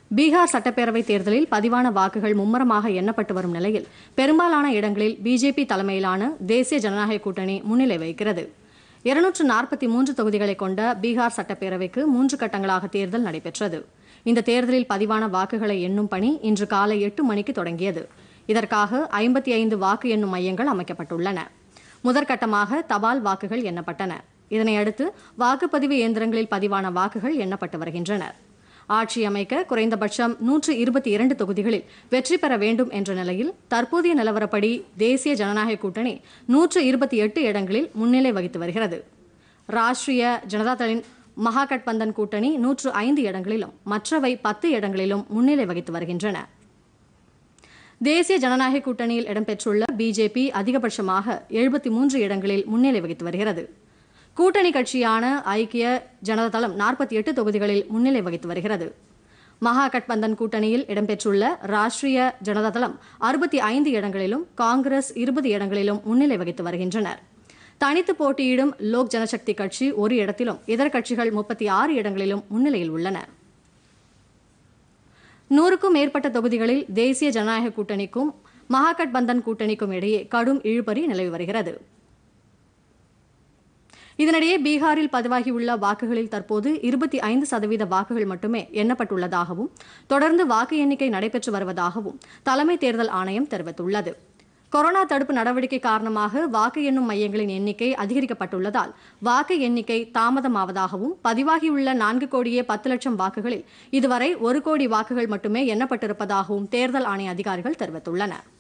பீகார் சட்டப்பேரவைத் தேர்தலில் பதிவான வாக்குகள் மும்மரமாக எண்ணப்பட்டு வரும் நிலையில் பெரும்பாலான இடங்களில் பிஜேபி தலைமையிலான தேசிய ஜனநாயக கூட்டணி முன்னிலை வகிக்கிறது இருநூற்று நாற்பத்தி மூன்று தொகுதிகளை கொண்ட பீகார் சட்டப்பேரவைக்கு மூன்று கட்டங்களாக தேர்தல் நடைபெற்றது இந்த தேர்தலில் பதிவான வாக்குகளை எண்ணும் பணி இன்று காலை எட்டு மணிக்கு தொடங்கியது இதற்காக ஐம்பத்தி ஐந்து வாக்கு எண்ணும் மையங்கள் அமைக்கப்பட்டுள்ளன முதற்கட்டமாக தபால் வாக்குகள் எண்ணப்பட்டன இதனையடுத்து வாக்குப்பதிவு இயந்திரங்களில் பதிவான வாக்குகள் எண்ணப்பட்டு வருகின்றன ஆட்சி அமைக்க குறைந்தபட்சம் நூற்று இருபத்தி இரண்டு தொகுதிகளில் வெற்றி பெற வேண்டும் என்ற நிலையில் தற்போதைய நிலவரப்படி தேசிய ஜனநாயக கூட்டணி நூற்று இருபத்தி எட்டு இடங்களில் முன்னிலை வகித்து வருகிறது ராஷ்டிரிய ஜனதாதளின் மகாகட்பந்தன் கூட்டணி நூற்று ஐந்து இடங்களிலும் மற்றவை பத்து இடங்களிலும் முன்னிலை வகித்து வருகின்றன தேசிய ஜனநாயக கூட்டணியில் இடம்பெற்றுள்ள பிஜேபி அதிகபட்சமாக எழுபத்தி மூன்று இடங்களில் முன்னிலை வகித்து வருகிறது கூட்டணி கட்சியான ஐக்கிய ஜனதாதளம் நாற்பத்தி எட்டு தொகுதிகளில் முன்னிலை வகித்து வருகிறது மகாகட்பந்தன் கூட்டணியில் இடம்பெற்றுள்ள ராஷ்டிரிய ஜனதாதளம் அறுபத்தி ஐந்து இடங்களிலும் காங்கிரஸ் இருபது இடங்களிலும் முன்னிலை வகித்து வருகின்றனர் தனித்து போட்டியிடும் லோக் ஜனசக்தி கட்சி ஒரு இடத்திலும் இதர கட்சிகள் முப்பத்தி ஆறு இடங்களிலும் முன்னிலையில் உள்ளன நூறுக்கும் மேற்பட்ட தொகுதிகளில் தேசிய ஜனநாயக கூட்டணிக்கும் மகாகட்பந்தன் கூட்டணிக்கும் இடையே கடும் இழுபறி நிலவி வருகிறது இதனிடையே பீகாரில் பதிவாகியுள்ள வாக்குகளில் தற்போது இருபத்தி ஐந்து சதவீத வாக்குகள் மட்டுமே எண்ணப்பட்டுள்ளதாகவும் தொடர்ந்து வாக்கு எண்ணிக்கை நடைபெற்று வருவதாகவும் தலைமை தேர்தல் ஆணையம் தெரிவித்துள்ளது கொரோனா தடுப்பு நடவடிக்கை காரணமாக வாக்கு எண்ணும் மையங்களின் எண்ணிக்கை அதிகரிக்கப்பட்டுள்ளதால் வாக்கு எண்ணிக்கை தாமதமாவதாகவும் பதிவாகியுள்ள நான்கு கோடியே பத்து லட்சம் வாக்குகளில் இதுவரை ஒரு கோடி வாக்குகள் மட்டுமே எண்ணப்பட்டிருப்பதாகவும் தேர்தல் ஆணைய அதிகாரிகள் தெரிவித்துள்ளனர்